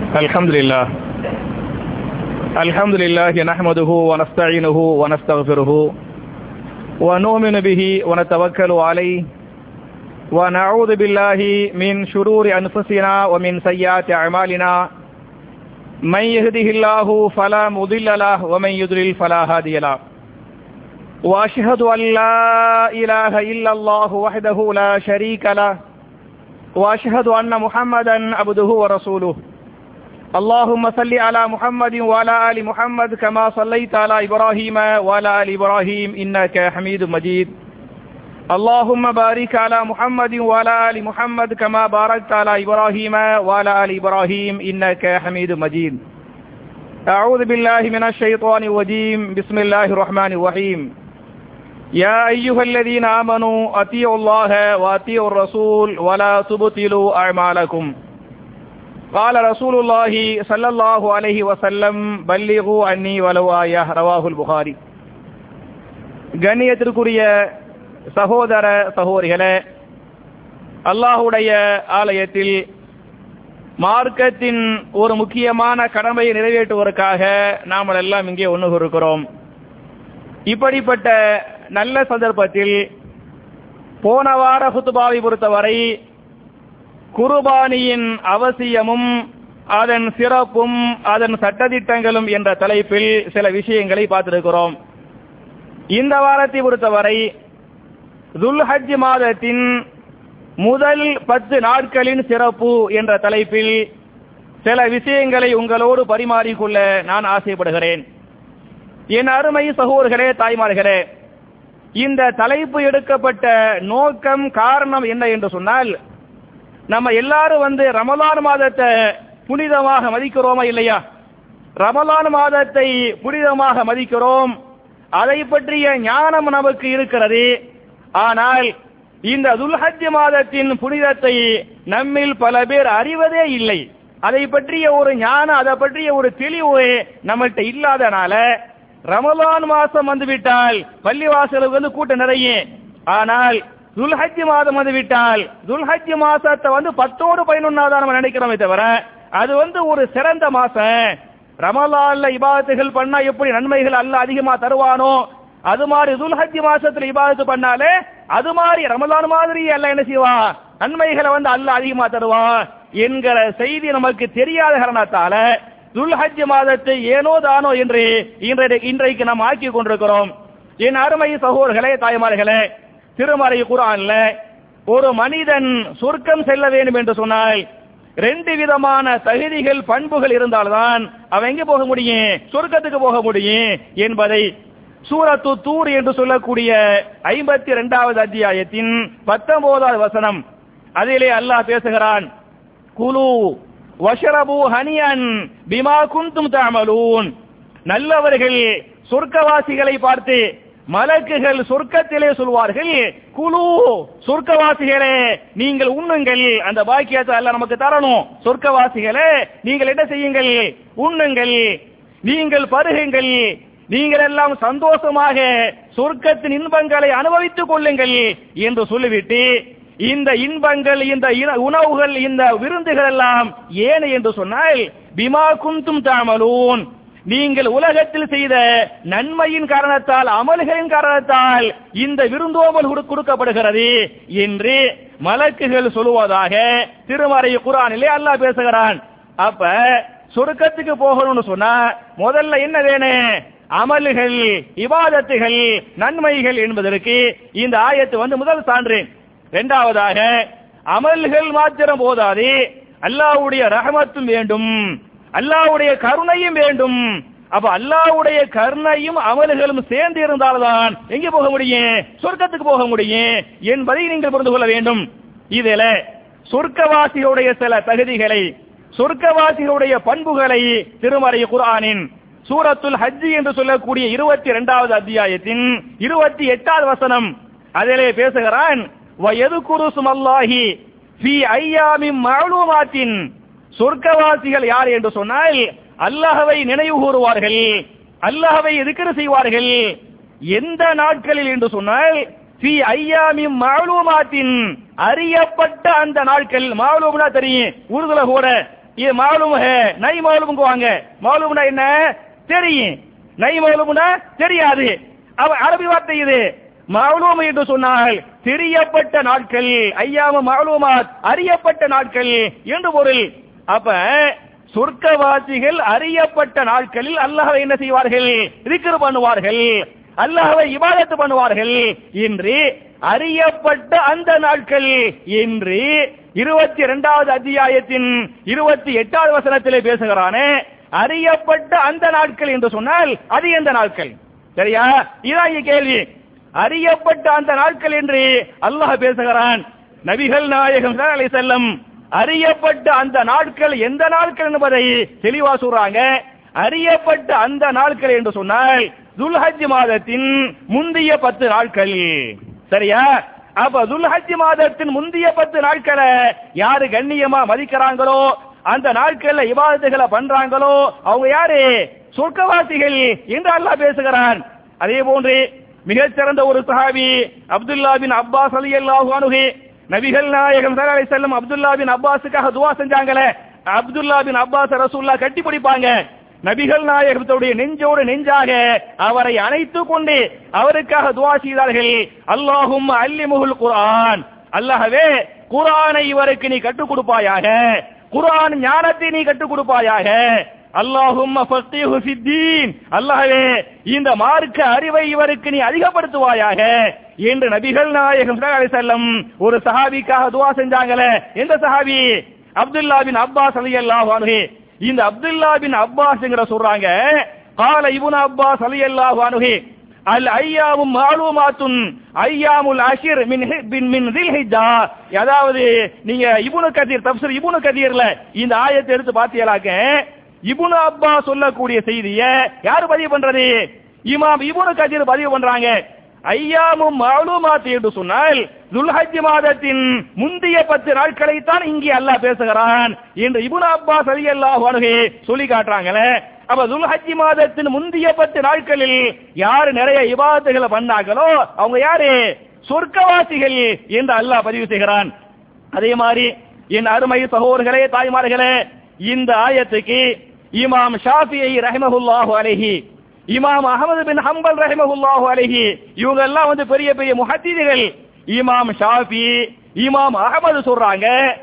الحمد لله الحمد لله نحمده ونستعينه ونستغفره ونؤمن به ونتوكل عليه ونعوذ بالله من شرور أنفسنا ومن سيئات أعمالنا من يهده الله فلا مضل له ومن يضلل فلا هادي له وأشهد أن لا إله إلا الله وحده لا شريك له وأشهد أن محمدا عبده ورسوله اللهم صل على محمد وعلى آل محمد كما صليت على إبراهيم وعلى آل إبراهيم إنك حميد مجيد اللهم بارك على محمد وعلى آل محمد كما باركت على إبراهيم وعلى آل إبراهيم إنك حميد مجيد أعوذ بالله من الشيطان الرجيم بسم الله الرحمن الرحيم يا أيها الذين آمنوا أطيعوا الله وأطيعوا الرسول ولا تبطلوا أعمالكم قال رسول الله صلى الله عليه وسلم بلغوا عني ولو آية رواه البخاري கண்ணியத்திற்குரிய சகோதர சகோதரிகளே அல்லாஹுடைய ஆலயத்தில் மார்க்கத்தின் ஒரு முக்கியமான கடமையை நிறைவேற்றுவதற்காக நாம் எல்லாம் இங்கே ஒன்று இருக்கிறோம் இப்படிப்பட்ட நல்ல சந்தர்ப்பத்தில் போன வார குத்துபாவை பொறுத்தவரை குர்பானியின் அவசியமும் அதன் சிறப்பும் அதன் சட்டதிட்டங்களும் என்ற தலைப்பில் சில விஷயங்களை பார்த்திருக்கிறோம் இந்த வாரத்தை பொறுத்தவரை துல்ஹஜ் மாதத்தின் முதல் பத்து நாட்களின் சிறப்பு என்ற தலைப்பில் சில விஷயங்களை உங்களோடு பரிமாறிக்கொள்ள நான் ஆசைப்படுகிறேன் என் அருமை சகோதர்களே தாய்மார்களே இந்த தலைப்பு எடுக்கப்பட்ட நோக்கம் காரணம் என்ன என்று சொன்னால் நம்ம எல்லாரும் வந்து ரமலான் மாதத்தை புனிதமாக மதிக்கிறோமா இல்லையா ரமலான் மாதத்தை புனிதமாக மதிக்கிறோம் அதை பற்றிய ஞானம் நமக்கு இருக்கிறது ஆனால் இந்த துல்ஹஜ் மாதத்தின் புனிதத்தை நம்மில் பல பேர் அறிவதே இல்லை அதை பற்றிய ஒரு ஞானம் அதை பற்றிய ஒரு தெளிவு நம்மள்கிட்ட இல்லாதனால ரமலான் மாசம் வந்துவிட்டால் பள்ளிவாசலுக்கு வந்து கூட்டம் நிறைய ஆனால் துல்ஹஜ் மாதம் வந்து விட்டால் துல்ஹஜ் மாசத்தை வந்து பத்தோடு பதினொன்னாதான் நம்ம நினைக்கிறோமே தவிர அது வந்து ஒரு சிறந்த மாசம் ரமலான்ல இபாதத்துகள் பண்ணா எப்படி நன்மைகள் அல்ல அதிகமா தருவானோ அது மாதிரி துல்ஹஜ் மாசத்துல இபாதத்து பண்ணாலே அது மாதிரி ரமலான் மாதிரி அல்ல என்ன செய்வான் நன்மைகளை வந்து அல்ல அதிகமா தருவான் என்கிற செய்தி நமக்கு தெரியாத காரணத்தால துல்ஹஜ் மாதத்தை ஏனோ தானோ என்று இன்றைக்கு நாம் ஆக்கி கொண்டிருக்கிறோம் என் அருமை சகோதரர்களே தாய்மார்களே திருமறை குரான்ல ஒரு மனிதன் சொர்க்கம் செல்ல வேண்டும் என்று சொன்னால் ரெண்டு விதமான தகுதிகள் பண்புகள் இருந்தால்தான் அவன் எங்க போக முடியும் சொர்க்கத்துக்கு போக முடியும் என்பதை சூரத்து தூர் என்று சொல்லக்கூடிய ஐம்பத்தி இரண்டாவது அத்தியாயத்தின் பத்தொன்பதாவது வசனம் அதிலே அல்லாஹ் பேசுகிறான் குலு வஷரபு ஹனியன் பிமா குந்தும் தாமலூன் நல்லவர்கள் சொர்க்கவாசிகளை பார்த்து மலக்குகள் சொர்க்கத்திலே சொல்வார்கள் குழு சொர்க்கவாசிகளே நீங்கள் உண்ணுங்கள் அந்த பாக்கியத்தை அல்ல நமக்கு தரணும் சொர்க்கவாசிகளே நீங்கள் என்ன செய்யுங்கள் உண்ணுங்கள் நீங்கள் பருகுங்கள் நீங்கள் எல்லாம் சந்தோஷமாக சொர்க்கத்தின் இன்பங்களை அனுபவித்துக் கொள்ளுங்கள் என்று சொல்லிவிட்டு இந்த இன்பங்கள் இந்த உணவுகள் இந்த விருந்துகள் எல்லாம் ஏன் என்று சொன்னால் பிமா குந்தும் தாமலூன் நீங்கள் உலகத்தில் செய்த நன்மையின் காரணத்தால் அமல்களின் காரணத்தால் இந்த விருந்தோமல் கொடுக்கப்படுகிறது என்று மலக்குகள் சொல்லுவதாக திருமறை குரானிலே அல்லாஹ் பேசுகிறான் அப்ப சொருக்கத்துக்கு போகணும்னு சொன்னா முதல்ல என்ன வேணும் அமல்கள் இபாதத்துகள் நன்மைகள் என்பதற்கு இந்த ஆயத்து வந்து முதல் சான்று இரண்டாவதாக அமல்கள் மாத்திரம் போதாது அல்லாவுடைய ரஹமத்தும் வேண்டும் அல்லாவுடைய கருணையும் வேண்டும் அப்ப அல்லாவுடைய கருணையும் அமல்களும் சேர்ந்து இருந்தால்தான் எங்க போக முடியும் சொர்க்கத்துக்கு போக முடியும் என்பதை நீங்கள் புரிந்து கொள்ள வேண்டும் இதுல சொர்க்கவாசிகளுடைய சில தகுதிகளை சொர்க்கவாசிகளுடைய பண்புகளை திருமறை குரானின் சூரத்துல் ஹஜ் என்று சொல்லக்கூடிய இருபத்தி இரண்டாவது அத்தியாயத்தின் இருபத்தி எட்டாவது வசனம் அதிலே பேசுகிறான் வயதுகுரு சுமல்லாஹி ஃபி ஐயாமின் மாலூமாத்தின் சொர்க்கவாசிகள் யார் என்று சொன்னால் அல்லாஹவை நினைவு கூறுவார்கள் அல்லாஹவை எதுக்கரு செய்வார்கள் எந்த நாட்களில் என்று சொன்னால் ஃபி ஐயாமின் மாலூமாத்தின் அறியப்பட்ட அந்த நாட்கள் மாலூம்னா தெரியும் ஊர்துல கூட இது மாலும் நை மாலுமுங்குவாங்க மாலும்னா என்ன தெரியும் நை மாலும்னா தெரியாது அவ அரபி வார்த்தை இது மாலூம் என்று சொன்னால் தெரியப்பட்ட நாட்கள் ஐயாம மாலூமாத் அறியப்பட்ட நாட்கள் என்று பொருள் அப்ப சொர்க்கவாசிகள் அறியப்பட்ட நாட்களில் அல்லாஹ்வை என்ன செய்வார்கள் திக்ர் பண்ணுவார்கள் அல்லாஹ்வை இபாதத்து பண்ணுவார்கள் என்று அறியப்பட்ட அந்த நாட்கள் என்று இருபத்தி இரண்டாவது அத்தியாயத்தின் இருபத்தி எட்டாவது வசனத்திலே பேசுகிறானே அறியப்பட்ட அந்த நாட்கள் என்று சொன்னால் அது எந்த நாட்கள் சரியா இதான் இங்க கேள்வி அறியப்பட்ட அந்த நாட்கள் என்று அல்லாஹ் பேசுகிறான் நபிகள் நாயகம் ஸல்லல்லாஹு அலைஹி வஸல்லம் அறியப்பட்ட அந்த நாட்கள் எந்த நாட்கள் என்பதை தெளிவா சொல்றாங்க அறியப்பட்ட அந்த நாட்கள் என்று சொன்னால் துல்ஹஜ் மாதத்தின் முந்தைய பத்து நாட்கள் சரியா அப்ப துல்ஹஜ் மாதத்தின் முந்தைய பத்து நாட்களை யாரு கண்ணியமா மதிக்கிறாங்களோ அந்த நாட்கள்ல இபாதத்துகளை பண்றாங்களோ அவங்க யாரு சொர்க்கவாசிகள் என்று அல்லாஹ் பேசுகிறான் அதே போன்று மிகச்சிறந்த ஒரு சஹாபி அப்துல்லா பின் அப்பாஸ் ரலியல்லாஹு அன்ஹு நபிகள் நாயகம் ஸல்லல்லாஹு அலைஹி வஸல்லம் அப்துல்லா பின் அப்பாஸுக்காக துஆ செஞ்சாங்களே அப்துல்லா பின் அப்பாஸ் ரசூலுல்லாஹ் கட்டி பிடிப்பாங்க நபிகள் நாயகத்துடைய நெஞ்சோடு நெஞ்சாக அவரை அணைத்துக் கொண்டு அவருக்காக துஆ செய்தார்கள் அல்லாஹும் அல்லிமுல் குர்ஆன் அல்லாஹ்வே குர்ஆனை இவருக்கு நீ கற்றுக் கொடுப்பாயாக குர்ஆன் ஞானத்தை நீ கற்றுக் கொடுப்பாயாக அல்லாஹும் ஃபக்ஹு ஃபித்தீன் அல்லாஹ்வே இந்த மார்க்க அறிவை இவருக்கு நீ அதிகப்படுத்துவாயாக என்று நபிகள் நாயகம் ஸல்லல்லாஹு அலைஹி வஸல்லம் ஒரு சஹாபிக்காக துஆ செஞ்சாங்களே எந்த சஹாபி அப்துல்லா பின் அப்பாஸ் ரலியல்லாஹு அன்ஹு இந்த அப்துல்லா பின் அப்பாஸ்ங்கற சொல்றாங்க قال ابن عباس رضي الله عنه الأيام معلومات أيام العشر من من من ذي الحجة அதாவது நீங்க இப்னு கதீர் தஃப்சீர் இப்னு கதீர்ல இந்த ஆயத்தை எடுத்து பார்த்தீங்களாக்க இப்னு அப்பா சொல்லக்கூடிய செய்திய யாரு பதிவு பண்றது இமாம் இப்னு கதீர் பதிவு பண்றாங்க ஐயாமும் மாலுமாத் என்று சொன்னால் துல்ஹஜ் மாதத்தின் முந்தைய பத்து நாட்களை தான் இங்கே அல்லாஹ் பேசுகிறான் என்று இப்னு அப்பாஸ் ரலியல்லாஹு அன்ஹு சொல்லி காட்டுறாங்களே அப்ப துல்ஹஜ் மாதத்தின் முந்தைய பத்து நாட்களில் யாரு நிறைய இபாதத்துகளை பண்ணாங்களோ அவங்க யாரு சொர்க்கவாசிகள் என்று அல்லாஹ் பதிவு செய்கிறான் அதே மாதிரி என் அருமை சகோதரர்களே தாய்மார்களே இந்த ஆயத்துக்கு இமாம் ஷாஃபியை ரஹிமஹுல்லாஹு அலைஹி இமாம் அகமது பின் ஹம்பல் ரஹிமஹுல்லாஹு அலைஹி இவங்க எல்லாம் வந்து பெரிய பெரிய முஹத்திதிகள் இமாம் ஷாஃபி இமாம் அகமது சொல்றாங்க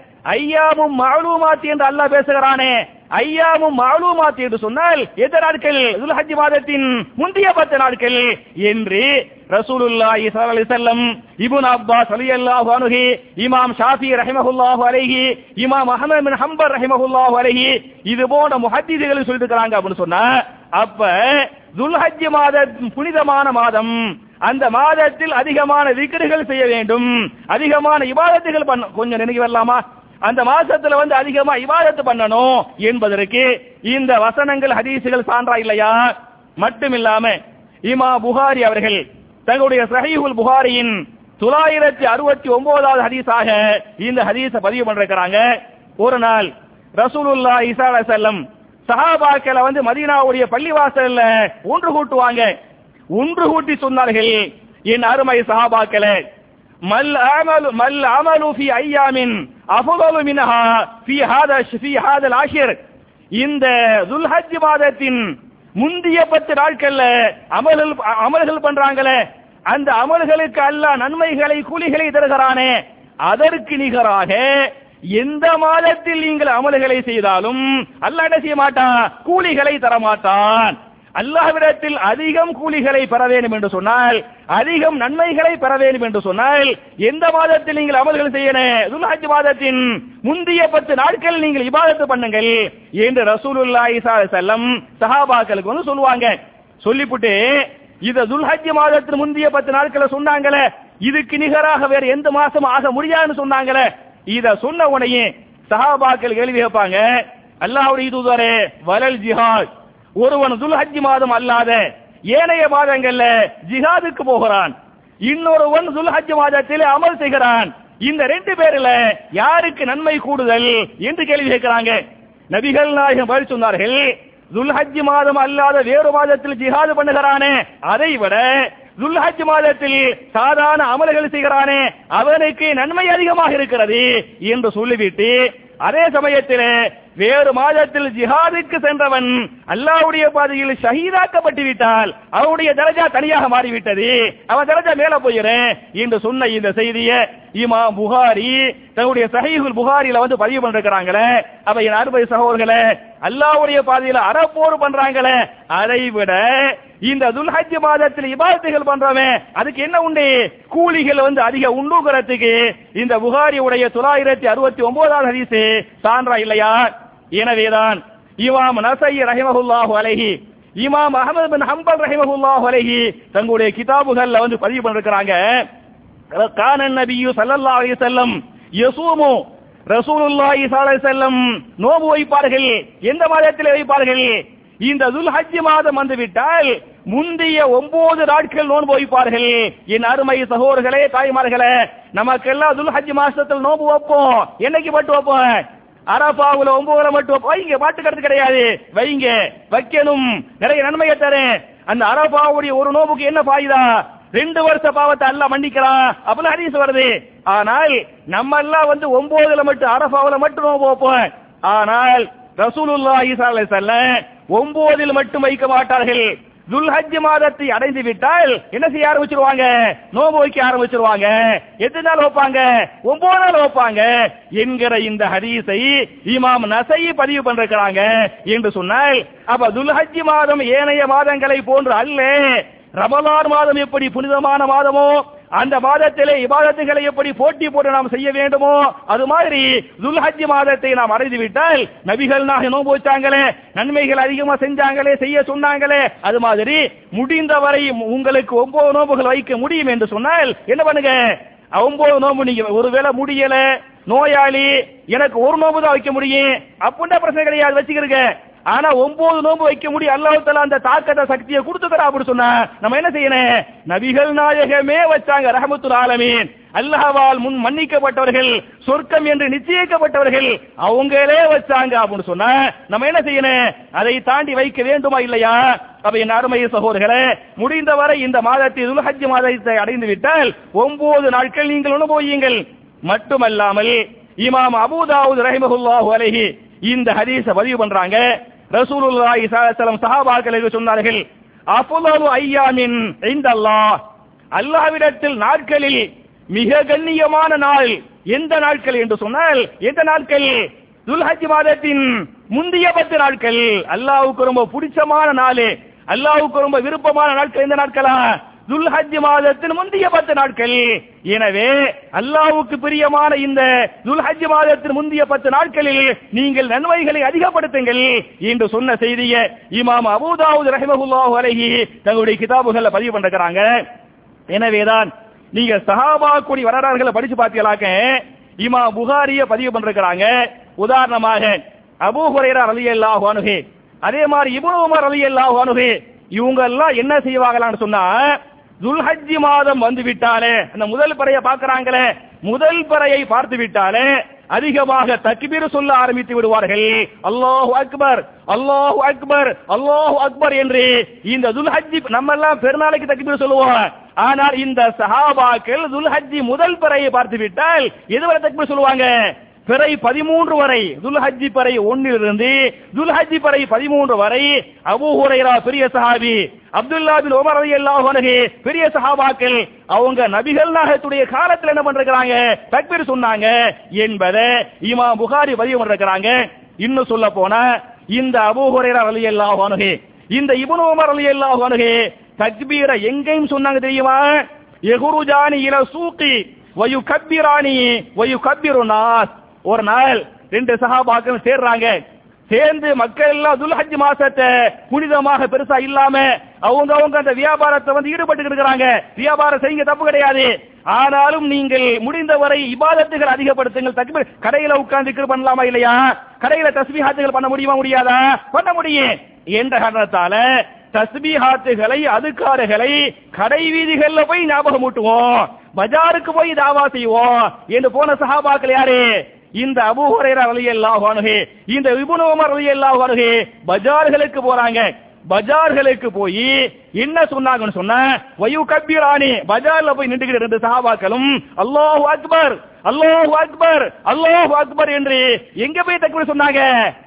ஐயாமும் மாலூமாத் என்று அல்லாஹ் பேசுகிறானே ஐயாமும் மாலூமாத் என்று சொன்னால் எந்த நாட்கள் துல்ஹஜ் மாதத்தின் முந்தைய பத்து நாட்கள் என்று ரசூலுல்லாஹி ஸல்லல்லாஹு அலைஹி வஸல்லம் இப்னு அப்பாஸ் ரலியல்லாஹு அன்ஹு இமாம் ஷாஃபி ரஹிமஹுல்லாஹு அலைஹி இமாம் அஹ்மத் பின் ஹம்பல் ரஹிமஹுல்லாஹு அலைஹி இது போன்ற முஹத்திதிகள் சொல்லிருக்காங்க அப்படின்னு சொன்னா அப்ப துல்ஹஜ் மாதம் புனிதமான மாதம் அந்த மாதத்தில் அதிகமான விக்கிரகள் செய்ய வேண்டும் அதிகமான இபாதத்துகள் பண்ண கொஞ்சம் நினைவு வரலாமா அந்த மாசத்துல வந்து அதிகமா இபாதத்து பண்ணணும் என்பதற்கு இந்த வசனங்கள் ஹதீசுகள் சான்றா இல்லையா மட்டும் இல்லாம இமா புகாரி அவர்கள் தங்களுடைய சஹீஹுல் புகாரியின் தொள்ளாயிரத்தி அறுபத்தி ஒன்பதாவது ஹதீஸாக இந்த ஹதீஸை பதிவு பண்றாங்க ஒரு நாள் ரசூலுல்லா இசா செல்லம் சஹாபாக்களை வந்து மதீனாவுடைய பள்ளிவாசல்ல ஒன்று கூட்டுவாங்க ஒன்று கூட்டி சொன்னார்கள் என் அருமை சஹாபாக்களே மல் அமலு மல் அமலு ஃபி ஐயாமின் அஃதலு மின்ஹா ஃபி ஹாதா ஃபி ஹாதல் ஆஷிர் இந்த துல்ஹஜ் மாதத்தின் முந்திய பத்து நாட்கள்ல அமல்கள் அமல்கள் பண்றாங்களே அந்த அமல்களுக்கு அல்லாஹ் நன்மைகளை கூலிகளை தருகிறானே அதற்கு நிகராக எந்த மாதத்தில் நீங்கள் அமல்களை செய்தாலும் அல்லாஹ் என்ன செய்ய மாட்டான் கூலிகளை தர மாட்டான் அல்லாஹ்விடத்தில் அதிகம் கூலிகளை பெற வேண்டும் என்று சொன்னால் அதிகம் நன்மைகளை பெற வேண்டும் என்று சொன்னால் எந்த மாதத்தில் நீங்கள் அமல்கள் செய்யணும் துல்ஹஜ் மாதத்தின் முந்தைய பத்து நாட்கள் நீங்கள் இபாதத்து பண்ணுங்கள் என்று ரசூலுல்லாஹி ஸல்லல்லாஹு அலைஹி வஸல்லம் சஹாபாக்களுக்கு வந்து சொல்லுவாங்க சொல்லிப்புட்டு இத துல்ஹஜ் மாதத்தின் முந்தைய பத்து நாட்களை சொன்னாங்களே இதுக்கு நிகராக வேற எந்த மாசம் ஆக முடியாதுன்னு சொன்னாங்களே இத சொன்ன உடனே சஹாபாக்கள் கேள்வி கேட்பாங்க அல்லாஹ்வுடைய தூதரே வலல் ஜிஹாத் ஒருவன் துல்ஹஜ் மாதம் அல்லாத ஏனைய மாதங்கள்ல ஜிஹாதுக்கு போகிறான் இன்னொருவன் துல்ஹஜ் மாதத்தில் அமல் செய்கிறான் இந்த ரெண்டு பேர்ல யாருக்கு நன்மை கூடுதல் என்று கேள்வி கேட்கிறாங்க நபிகள் நாயகம் பதில் சொன்னார்கள் துல்ஹஜ் மாதம் அல்லாத வேறு மாதத்தில் ஜிஹாது பண்ணுகிறானே அதை விட துல்ஹஜ் மாதத்தில் சாதாரண அமல்கள் செய்கிறானே அவனுக்கு நன்மை அதிகமாக இருக்கிறது என்று சொல்லிவிட்டு அதே சமயத்திலே வேறு மாதத்தில் ஜிஹாதுக்கு சென்றவன் அல்லாஹ்வுடைய பாதையில் ஷஹீதாக்கப்பட்டு விட்டால் அவனுடைய தரஜா தனியாக மாறிவிட்டது அவன் தரஜா மேல போயிறேன் என்று சொன்ன இந்த செய்தியை இமாம் புகாரி தன்னுடைய சஹீஹுல் புகாரில வந்து பதிவு பண்ணிருக்கிறாங்களே அப்ப என் அறுபது சகோதரர்களே அல்லாஹ்வுடைய பாதையில அறப்போர் பண்றாங்களே அதை விட இந்த துல்ஹஜ் மாதத்தில் இபாதத்துகள் பண்றவன் அதுக்கு என்ன உண்டு கூலிகள் வந்து அதிக உண்டுங்கிறதுக்கு இந்த புகாரி உடைய தொள்ளாயிரத்தி அறுபத்தி ஒன்பதாவது ஹதீஸ் சான்றா இல்லையா எனவேதான் இமாம் நசை ரஹிமஹுல்லாஹு அலைஹி இமாம் அஹமது பின் ஹம்பல் ரஹிமஹுல்லாஹு அலைஹி தங்களுடைய கிதாபுகள்ல வந்து பதிவு பண்ணிருக்கிறாங்க கான நபியு ஸல்லல்லாஹு அலைஹி வஸல்லம் யசூமு ரசூலுல்லாஹி ஸல்லல்லாஹு அலைஹி வஸல்லம் நோன்பு வைப்பார்கள் எந்த மாதத்தில் வைப்பார்கள் இந்த துல்ஹஜ் மாதம் வந்து விட்டால் முந்தைய ஒன்பது நாட்கள் நோன்பு வைப்பார்கள் என் அருமை சகோதரர்களே தாய்மார்களே நமக்கெல்லாம் துல்ஹஜ் மாசத்தில் நோன்பு வைப்போம் என்னைக்கு மட்டும் வைப்போம் அரபாவுல ஒன்பதுல மட்டும் வைங்க பாட்டுக்கிறது கிடையாது வைங்க வைக்கணும் நிறைய நன்மையை தரேன் அந்த அரபாவுடைய ஒரு நோம்புக்கு என்ன பாயுதா ரெண்டு வருஷ பாவத்தை அல்லாஹ் மன்னிக்கிறான் அப்பல ஹதீஸ் வருது ஆனால் நம்ம எல்லாம் வந்து ஒன்பதுல மட்டும் அரபாவுல மட்டும் நோம்பு வைப்போம் ஆனால் ரசூலுல்லாஹி ஸல்லல்லாஹு அலைஹி வஸல்லம் ஒன்பதில் மட்டும் வைக்க மாட்டார்கள் துல்ஹஜ் மாதத்தை அடைந்து விட்டால் என்ன செய்ய ஆரம்பிச்சிருவாங்க நோம்பு வைக்க ஆரம்பிச்சிருவாங்க எத்தனை நாள் வைப்பாங்க ஒன்பது நாள் வைப்பாங்க என்கிற இந்த ஹதீஸை இமாம் நசை பதிவு பண்றாங்க என்று சொன்னால் அப்ப துல்ஹஜ் மாதம் ஏனைய மாதங்களை போன்று அல்ல ரமலான் மாதம் எப்படி புனிதமான மாதமோ அந்த மாதத்திலே இபாதத்துகளை எப்படி போட்டி போட்டு நாம் செய்ய வேண்டுமோ அது மாதிரி துல்ஹஜ் மாதத்தை நாம் அடைந்து விட்டால் நபிகள் நாக நோன்பு வச்சாங்களே நன்மைகள் அதிகமா செஞ்சாங்களே செய்ய சொன்னாங்களே அது மாதிரி முடிந்தவரை உங்களுக்கு ஒன்பது நோன்புகள் வைக்க முடியும் என்று சொன்னால் என்ன பண்ணுங்க ஒன்பது நோன்பு நீங்க ஒருவேளை முடியல நோயாளி எனக்கு ஒரு நோன்பு தான் வைக்க முடியும் அப்படின்ற பிரச்சனை கிடையாது வச்சுக்கிறீங்க ஆனா ஒன்பது நோன்பு வைக்க முடியும் அல்லாஹ் தஆலா அந்த தாக்கத்தை சக்தியை கொடுத்துக்கிறா அப்படி சொன்னா நம்ம என்ன செய்யணும் நபிகள் நாயகமே வச்சாங்க ரஹமத்துல் ஆலமீன் அல்லாஹ்வால் முன் மன்னிக்கப்பட்டவர்கள் சொர்க்கம் என்று நிச்சயிக்கப்பட்டவர்கள் அவங்களே வச்சாங்க அப்படின்னு சொன்னா நம்ம என்ன செய்யணும் அதை தாண்டி வைக்க வேண்டுமா இல்லையா அப்ப என் அருமை சகோதரர்களே முடிந்தவரை இந்த மாதத்தில் துல்ஹஜ் மாதத்தை அடைந்து விட்டால் ஒன்பது நாட்கள் நீங்கள் அனுபவியுங்கள் மட்டுமல்லாமல் இமாம் அபூதாவுத் ரஹிமஹுல்லாஹு அலைஹி இந்த ஹதீஸ பதிவு பண்றாங்க ரசூலுல்லாஹி ஸல்லல்லாஹு அலைஹி வஸல்லம் சஹாபாக்களுக்கு சொன்னார்கள் அஃலலு ஐயாமின் இந்தல்லாஹ் அல்லாஹ்விடத்தில் நாட்களில் மிக கண்ணியமான நாள் எந்த நாட்கள் என்று சொன்னால் எந்த நாட்கள் துல்ஹஜ் மாதத்தின் முந்தைய பத்து நாட்கள் அல்லாஹ்வுக்கு ரொம்ப பிடிச்சமான நாள் அல்லாஹ்வுக்கு ரொம்ப விருப்பமான நாட்கள் எந்த நாட்களா துல்ஹஜ் மாதத்தின் முந்தைய பத்து நாட்கள் எனவே அல்லாஹ்வுக்கு பிரியமான இந்த துல்ஹஜ் மாதத்தின் முந்தைய பத்து நாட்களில் நீங்கள் நன்மைகளை அதிகப்படுத்துங்கள் என்று சொன்ன செய்தியை இமாம் அபூதாவுத் ரஹிமஹுல்லாஹு அலைஹி தங்களுடைய கிதாபுகள்ல பதிவு பண்றாங்க எனவேதான் நீங்க சஹாபா கூடி வரலாறுகளை படிச்சு பார்த்தீங்களாக்க இமா புகாரிய பதிவு பண்றாங்க உதாரணமாக அபூ ஹுரைரா ரலியல்லாஹு அன்ஹு அதே மாதிரி இப்னு உமர் ரலியல்லாஹு அன்ஹு இவங்க எல்லாம் என்ன செய்வாங்களான்னு சொன்னா துல்ஹஜ் மாதம் வந்து விட்டாலே அந்த முதல் பறையை பார்க்கறாங்களே முதல் பறையை பார்த்து விட்டாலே அதிகமாக தக்பீர் சொல்ல ஆரம்பித்து விடுவார்கள் அல்லாஹு அக்பர் அல்லாஹு அக்பர் அல்லாஹு அக்பர் என்று இந்த துல்ஹஜ் நம்ம எல்லாம் பெருநாளைக்கு தக்பீர் சொல்லுவோம் ஆனால் இந்த சஹாபாக்கள் துல்ஹஜ் முதல் பறையை பார்த்து விட்டால் எதுவரை தக்பீர் சொல்லுவாங்க பிறை பதிமூன்று வரை துல்ஹஜ்ஜி பறை ஒன்னிலிருந்து துல்ஹஜ்ஜி பறை பதிமூன்று வரை அபூ ஹுரைரா பெரிய சஹாபி அப்துல்லா பின் உமர் ரலியல்லாஹு அன்ஹு பெரிய சஹாபாக்கள் அவங்க நபிகள் நாயகத்துடைய காலத்துல என்ன பண்றாங்க தக்பீர் சொன்னாங்க என்பதை இமாம் புகாரி பதிவு பண்றாங்க இன்னும் சொல்ல போனா இந்த அபூ ஹுரைரா ரலியல்லாஹு அன்ஹு இந்த இப்னு உமர் ரலியல்லாஹு அன்ஹு தக்பீரை எங்கேயும் சொன்னாங்க தெரியுமா எகுருஜானி இல சூக்கி வயு கப்பிராணி வயு கப்பிரு நாஸ் ஒரு நாள் ரெண்டு சஹாபாக்கள் சேர்றாங்க சேர்ந்து மக்கள் எல்லாம் துல்ஹஜ் மாசத்தை புனிதமாக பெருசா இல்லாம அவங்க அவங்க அந்த வியாபாரத்தை வந்து ஈடுபட்டு இருக்கிறாங்க வியாபாரம் செய்யுங்க தப்பு கிடையாது ஆனாலும் நீங்கள் முடிந்தவரை இபாதத்துகள் அதிகப்படுத்துங்கள் தக்பீர் கடையில உட்கார்ந்து திக்ர் பண்ணலாமா இல்லையா கடையில தஸ்பீஹாத்துகள் பண்ண முடியுமா முடியாதா பண்ண முடியும் என்ற காரணத்தால தஸ்பீஹாத்துகளை அதுக்காரர்களை கடை வீதிகள்ல போய் ஞாபகம் ஊட்டுவோம் பஜாருக்கு போய் தாவா செய்வோம் என்று போன சஹாபாக்கள் யாரு இந்த அபூ ஹுரைரா ரலியல்லாஹு அன்ஹு இந்த இப்னு உமர் ரலியல்லாஹு அன்ஹு பஜார்களுக்கு போறாங்க பஜார்களுக்கு போய் என்ன சொன்னாங்கன்னு சொன்ன வயு கபீரானி பஜார்ல போய் நின்றுகிட்டு இருந்த சஹாபாக்களும் அல்லாஹு அக்பர் அல்லாஹு அக்பர் அல்லாஹு அக்பர் என்று எங்க போய் தக்பீர் சொன்னாங்க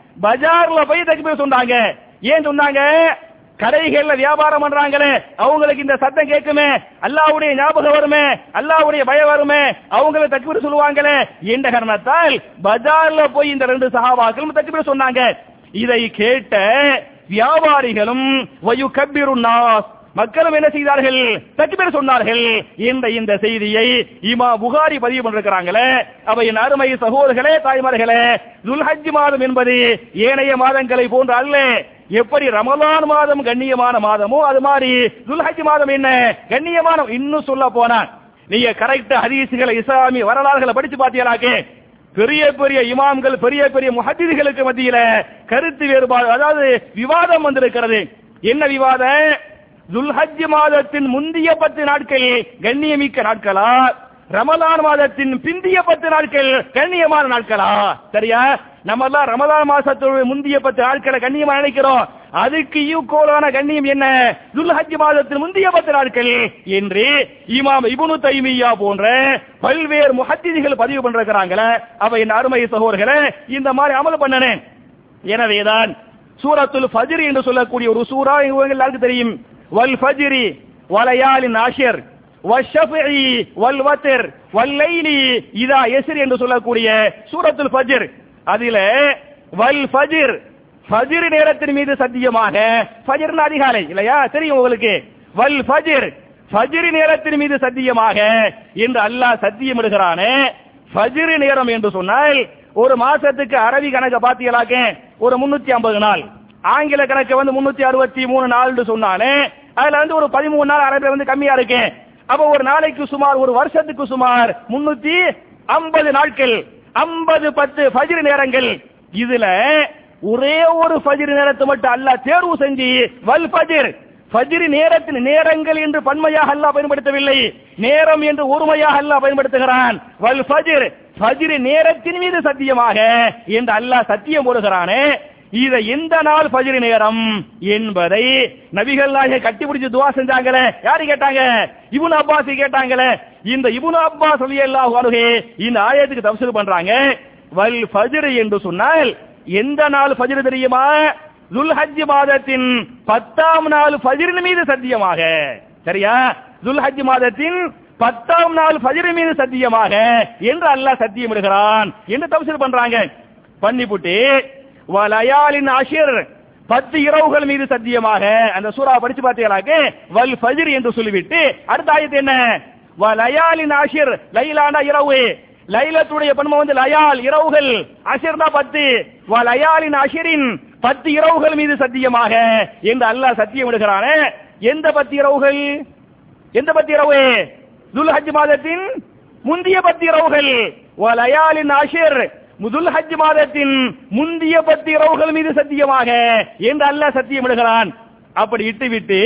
பஜார்ல போய் தக்பீர் சொன்னாங்க ஏன் சொன்னாங்க கடைகள்ல வியாபாரம் பண்றாங்களே அவங்களுக்கு இந்த சத்தம் கேட்குமே அல்லாவுடைய ஞாபகம் வருமே அல்லாவுடைய பயம் வருமே அவங்கள தக்பீர் சொல்லுவாங்களே என்ற காரணத்தால் பஜார்ல போய் இந்த ரெண்டு சஹாபாக்களும் தக்பீர் சொன்னாங்க இதை கேட்ட வியாபாரிகளும் வயு கபீரு நாஸ் மக்களும் என்ன செய்தார்கள் தக்பீர் சொன்னார்கள் என்ற இந்த செய்தியை இமா புகாரி பதிவு பண்ணிருக்கிறாங்களே அவை என் அருமை சகோதரர்களே தாய்மார்களே துல்ஹஜ் மாதம் என்பது ஏனைய மாதங்களை போன்ற அல்ல எப்படி ரமலான் மாதம் கண்ணியமான மாதமோ அது மாதிரி துல்ஹஜ் மாதம் என்ன கண்ணியமான இன்னும் சொல்ல போனா நீங்க கரெக்ட் ஹதீசுகளை இஸ்லாமிய வரலாறுகளை படிச்சு பாத்தீங்களாக்கே பெரிய பெரிய இமாம்கள் பெரிய பெரிய முஹத்திதிகளுக்கு மத்தியில கருத்து வேறுபாடு அதாவது விவாதம் வந்திருக்கிறது என்ன விவாதம் துல்ஹஜ் மாதத்தின் முந்திய பத்து நாட்கள் கண்ணியமிக்க நாட்களா ரமலான் மாதத்தின் பிந்திய பத்து நாட்கள் கண்ணியமான நாட்களா சரியா நம்ம எல்லாம் ரமலான் மாசத்தோட முந்திய பத்து நாட்களை கண்ணியமா நினைக்கிறோம் அதுக்கு ஈக்குவலான கண்ணியம் என்ன துல்ஹஜ் மாதத்தின் முந்திய பத்து நாட்கள் என்று இமாம் இபுனு தைமியா போன்ற பல்வேறு முஹத்திதிகள் பதிவு பண்றாங்களே அவ என் அருமை சகோதரர்களே இந்த மாதிரி அமல் பண்ணனேன் எனவேதான் சூரத்துல் ஃபஜ்ர் என்று சொல்லக்கூடிய ஒரு சூரா இவங்க எல்லாருக்கும் தெரியும் வல் ஃபஜ்ரி வலயாலின் ஆஷிர் வஷஃபி வல் வத்ர் வல்லைலி இதா யஸ்ர் என்று சொல்லக்கூடிய சூரத்துல் ஃபஜ்ர் அதில வல் ஃபஜ்ர் ஃபஜ்ர் நேரத்தின் மீது சத்தியமாக ஃபஜ்ர்னா அதிகாலை இல்லையா தெரியும் உங்களுக்கு வல் ஃபஜ்ர் ஃபஜ்ர் நேரத்தின் மீது சத்தியமாக என்று அல்லாஹ் சத்தியம் இடுகிறானே ஃபஜ்ர் நேரம் என்று சொன்னால் ஒரு மாசத்துக்கு அரபி கணக்கு பாத்தீங்களாக்க ஒரு முன்னூத்தி ஐம்பது நாள் ஆங்கில கணக்கு வந்து முன்னூத்தி அறுபத்தி மூணு நாள் சொன்னானே அதுல வந்து ஒரு பதிமூணு நாள் அரபில வந்து கம்மியா இருக்கு அப்ப ஒரு நாளைக்கு சுமார் ஒரு வருஷத்துக்கு சுமார் முன்னூத்தி ஐம்பது நாட்கள் ஐம்பது பத்து ஃபஜ்ர் நேரங்கள் இதுல ஒரே ஒரு ஃபஜ்ர் நேரத்தை மட்டும் அல்லாஹ் தேர்வு செஞ்சு வல் ஃபஜ்ர் ஃபஜ்ர் நேரத்தின் நேரங்கள் என்று பன்மையாக அல்லாஹ் பயன்படுத்தவில்லை நேரம் என்று ஒருமையாக அல்லாஹ் பயன்படுத்துகிறான் வல் ஃபஜ்ர் ஃபஜ்ர் நேரத்தின் மீது சத்தியமாக என்று அல்லாஹ் சத்தியம் போடுகிறானே இத எந்த நாள் ஃபஜ்ர் நேரம் என்பதை நபிகள் நாயக கட்டி பிடிச்சு துவா செஞ்சாங்களே யாரு கேட்டாங்க இப்னு அப்பாஸ் கேட்டாங்களே இந்த இப்னு அப்பாஸ் ரலியல்லாஹு அன்ஹு இந்த ஆயத்துக்கு தஃசீர் பண்றாங்க வல் ஃபஜ்ர் என்று சொன்னால் எந்த நாள் ஃபஜ்ர் தெரியுமா துல்ஹஜ் மாதத்தின் பத்தாம் நாள் ஃபஜ்ரின் மீது சத்தியமாக சரியா துல்ஹஜ் மாதத்தின் பத்தாம் நாள் ஃபஜ்ர் மீது சத்தியமாக என்று அல்லாஹ் சத்தியம் இடுகிறான் என்று தப்சீர் பண்றாங்க பண்ணிப்புட்டு வலயாலின் அஷிர் பத்து இரவுகள் மீது சத்தியமாக அந்த சூறா படிச்சு பார்த்தீங்களாக்க வல் ஃபஜ்ர் என்று சொல்லிவிட்டு அடுத்த ஆயத்து என்ன வலயாலின் அஷிர் லைலான இரவு லைலத்துடைய பன்மை வந்து லயால் இரவுகள் அஷிர் தான் பத்து வலயாலின் அஷிரின் பத்து இரவுகள் மீது சத்தியமாக என்று அல்லாஹ் சத்தியம் விடுகிறானே எந்த பத்து இரவுகள் எந்த பத்து இரவு துல்ஹஜ் மாதத்தின் முந்திய பத்து இரவுகள் வலயாலின் அஷிர் முதல் ஹஜ் மாதத்தின் முந்திய பத்து இரவுகள் மீது சத்தியமாக என்று அல்லாஹ் சத்தியம் விடுகிறான் அப்படி இட்டுவிட்டு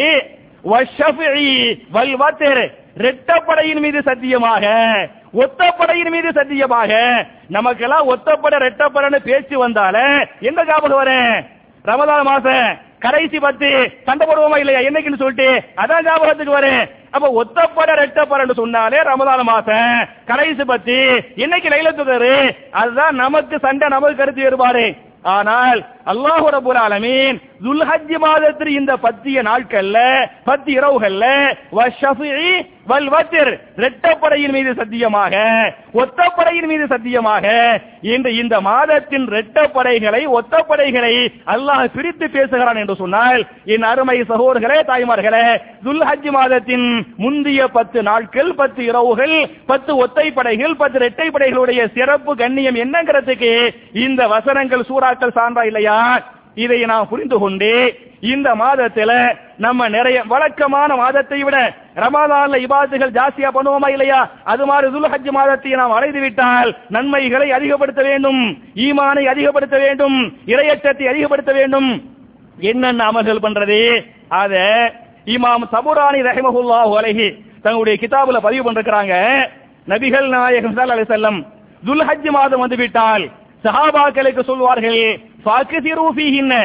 வஷஃபி வல் வத்ர் ரெட்டப்படையின் மீது சத்தியமாக ஒத்தப்படையின் மீது சத்தியமாக நமக்கெல்லாம் ஒத்தப்படை ரெட்டப்படைன்னு பேச்சு வந்தாலே எந்த ஞாபகம் வரும் ரமதான் மாசம் கடைசி பத்து சண்டை போடுவோமா இல்லையா என்னைக்குன்னு சொல்லிட்டு அதான் ஞாபகத்துக்கு வரும் அப்ப ஒத்தப்பட ரெட்டப்படன்னு சொன்னாலே ரமதான மாசம் கடைசி பத்து என்னைக்கு லைலத்துதரு அதுதான் நமக்கு சண்டை நமக்கு கருத்து வேறுபாடு ஆனால் அல்லாஹு ரபுல் ஆலமீன் துல்ஹஜ் மாதத்தில் இந்த பத்திய நாட்கள்ல பத்து இரவுகள்ல வஷஃபி வல் வத்ர் ரெட்டப்படையின் மீது சத்தியமாக ஒத்தப்படையின் மீது சத்தியமாக இந்த இந்த மாதத்தின் ரெட்டப்படைகளை ஒத்தப்படைகளை அல்லாஹ் பிரித்து பேசுகிறான் என்று சொன்னால் என் அருமை சகோதரர்களே தாய்மார்களே துல்ஹஜ் மாதத்தின் முந்திய பத்து நாட்கள் பத்து இரவுகள் பத்து ஒத்தைப்படைகள் பத்து இரட்டைப்படைகளுடைய சிறப்பு கண்ணியம் என்னங்கிறதுக்கு இந்த வசனங்கள் சூறாக்கள் சான்றா இல்லையா இதை நாம் புரிந்து கொண்டு இந்த மாதத்துல நம்ம நிறைய வழக்கமான மாதத்தை விட ரமதான்ல இபாதுகள் ஜாஸ்தியா பண்ணுவோமா இல்லையா அது மாதிரி துல்ஹஜ் மாதத்தை நாம் அடைந்து விட்டால் நன்மைகளை அதிகப்படுத்த வேண்டும் ஈமானை அதிகப்படுத்த வேண்டும் இரையச்சத்தை அதிகப்படுத்த வேண்டும் என்னென்ன அமல்கள் பண்றது அத இமாம் தபுரானி ரஹிமஹுல்லாஹு அலைஹி தங்களுடைய கிதாபுல பதிவு பண்றாங்க நபிகள் நாயகம் ஸல்லல்லாஹு அலைஹி வஸல்லம் துல்ஹஜ் மாதம் வந்து விட்டால் சஹாபாக்களுக்கு சொல்வார்கள் ஃபாக்ஸிரு ஃபீஹின்ன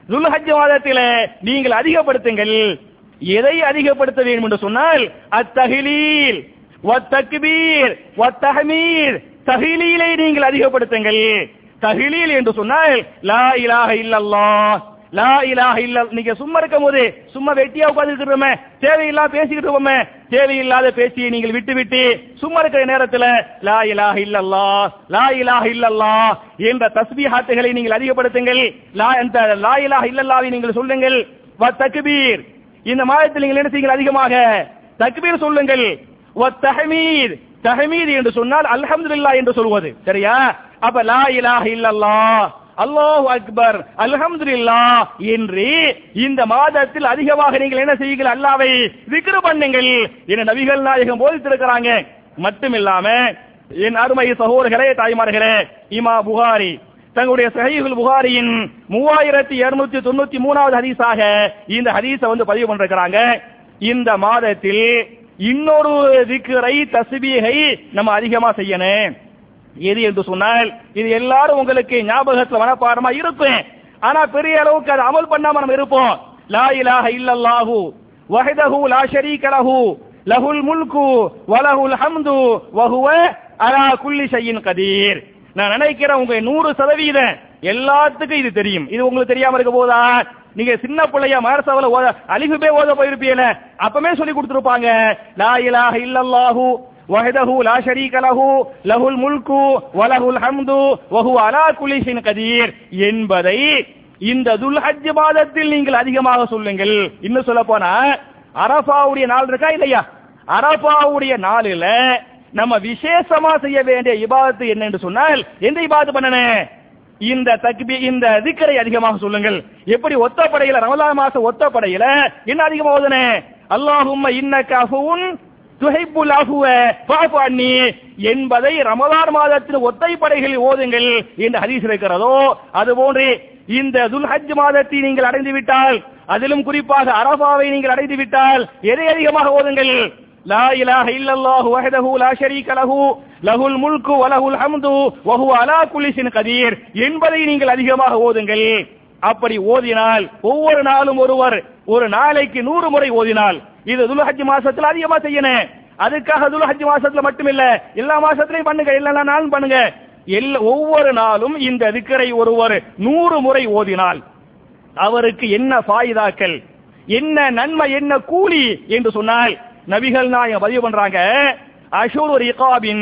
துல்ஹஜ் மாதத்தில நீங்கள் அதிகப்படுத்துங்கள் எதை அதிகப்படுத்த வேண்டும் என்று சொன்னால் அத்தஹிலீல் வத்தக்பீர் வத்தஹமீர் தஹிலீலை நீங்கள் அதிகப்படுத்துங்கள் தஹிலீல் என்று சொன்னால் லா இலாஹ இல்லல்லாஹ் லா இலாஹ இல்ல நீங்க சும்மா இருக்கும் போது சும்மா வெட்டியா உட்கார்ந்து இருக்கிறோமே தேவையில்லாம பேசிக்கிட்டு இருக்கோமே தேவையில்லாத பேசியை நீங்கள் விட்டு விட்டு சும்மா இருக்கிற நேரத்துல லா இலாஹ இல்லல்லாஹ் லா இலாஹ இல்லல்லாஹ் என்ற தஸ்பீஹாத்துகளை நீங்கள் அதிகப்படுத்துங்கள் லா அந்த லா இலாஹ இல்லல்லாஹை நீங்கள் சொல்லுங்கள் வ தக்பீர் இந்த மாதத்தில் நீங்கள் என்ன செய்யுங்கள் அதிகமாக தக்பீர் சொல்லுங்கள் வ தஹமீத் தஹமீத் என்று சொன்னால் அல்ஹம்துலில்லாஹ் என்று சொல்வது சரியா அப்ப லா இலாஹ இல்லல்லாஹ் அல்லாஹ் அக்பர் அல்ஹம்துலில்லாஹ் என்று இந்த மாதத்தில் அதிகமாக நீங்கள் என்ன செய்யுங்கள் அல்லாவை விக்ரு பண்ணுங்கள் என நபிகள் நாயகம் போதித்திருக்கிறாங்க மட்டுமில்லாம என் அருமை சகோதரர்களே தாய்மார்களே இமா புகாரி தங்களுடைய சஹீஹுல் புகாரியின் மூவாயிரத்தி இருநூத்தி தொண்ணூத்தி மூணாவது ஹதீஸாக இந்த ஹதீஸை வந்து பதிவு பண்ணிருக்கிறாங்க இந்த மாதத்தில் இன்னொரு திக்ரை தஸ்பீகை நம்ம அதிகமா செய்யணும் எது என்று சொன்னால் இது எல்லாரும் உங்களுக்கு ஞாபகத்துல மனப்பாடமா இருக்கும் ஆனா பெரிய அளவுக்கு அதை அமல் பண்ணாம நம்ம இருப்போம் லா இலாஹ இல்லல்லாஹு வஹதஹு லா ஷரீக லஹு லஹுல் முல்கு வலஹுல் ஹம்து வஹுவ அலா குல்லி ஷையின் கதீர் நான் நினைக்கிறேன் உங்க நூறு சதவீதம் எல்லாத்துக்கும் இது தெரியும் இது உங்களுக்கு தெரியாம இருக்க போதா நீங்க சின்ன பிள்ளைய மதரசாவில ஓத அலிஃபுபே ஓத போயிருப்பீல அப்பமே சொல்லி கொடுத்துருப்பாங்க லா இலாஹ இல்லல்லாஹு وحده لا شريك له له الملك وله الحمد وهو على كل شيء قدير என்பதை இந்த துல்ஹஜ் மாதத்தில் நீங்கள் அதிகமாக சொல்லுங்கள் இன்னும் சொல்ல போனா அரபாவுடைய நாள் இருக்கா இல்லையா அரபாவுடைய நாளில நம்ம விசேஷமா செய்ய வேண்டிய இபாதத்து என்ன என்று சொன்னால் எந்த இபாதத்து பண்ணணும் இந்த தக்பி இந்த திக்கரை அதிகமாக சொல்லுங்கள் எப்படி ஒத்தப்படையில ரமலான் மாசம் ஒத்தப்படையில என்ன அதிகமா ஓதுனே அல்லாஹும்ம இன்னக அஃபுன் துஹைப்புல் அஃபுவ ஃபஅஃபு அன்னி என்பதை ரமலான் மாதத்தின் ஒத்தைப்படைகளில் ஓதுங்கள் என்று ஹதீஸ் இருக்கிறதோ அதுபோன்று இந்த துல்ஹஜ் மாதத்தை நீங்கள் அடைந்து விட்டால் அதிலும் குறிப்பாக அரபாவை நீங்கள் அடைந்து விட்டால் எதை அதிகமாக ஓதுங்கள் லா இலாஹ இல்லல்லாஹு வஹதஹு லா ஷரீக லஹு லஹுல் முல்கு வலஹுல் ஹம்து வஹுவ அலா குல்லி ஷைஇன் கதீர் என்பதை நீங்கள் அதிகமாக ஓதுங்கள் அப்படி ஓதினால் ஒவ்வொரு நாளும் ஒருவர் ஒரு நாளைக்கு நூறு முறை ஓதினால் இது துல்ஹஜ் மாசத்துல அதிகமா செய்யணும் அதுக்காக துல்ஹஜ் மாசத்துல மட்டுமில்ல எல்லா மாசத்துலயும் பண்ணுங்க எல்லா நாளும் பண்ணுங்க எல்லா ஒவ்வொரு நாளும் இந்த திக்கரை ஒருவர் நூறு முறை ஓதினால் அவருக்கு என்ன ஃபாயிதாக்கள் என்ன நன்மை என்ன கூலி என்று சொன்னால் நபிகள் நாயகம் பதிவு பண்றாங்க அஷூர் இகாபின்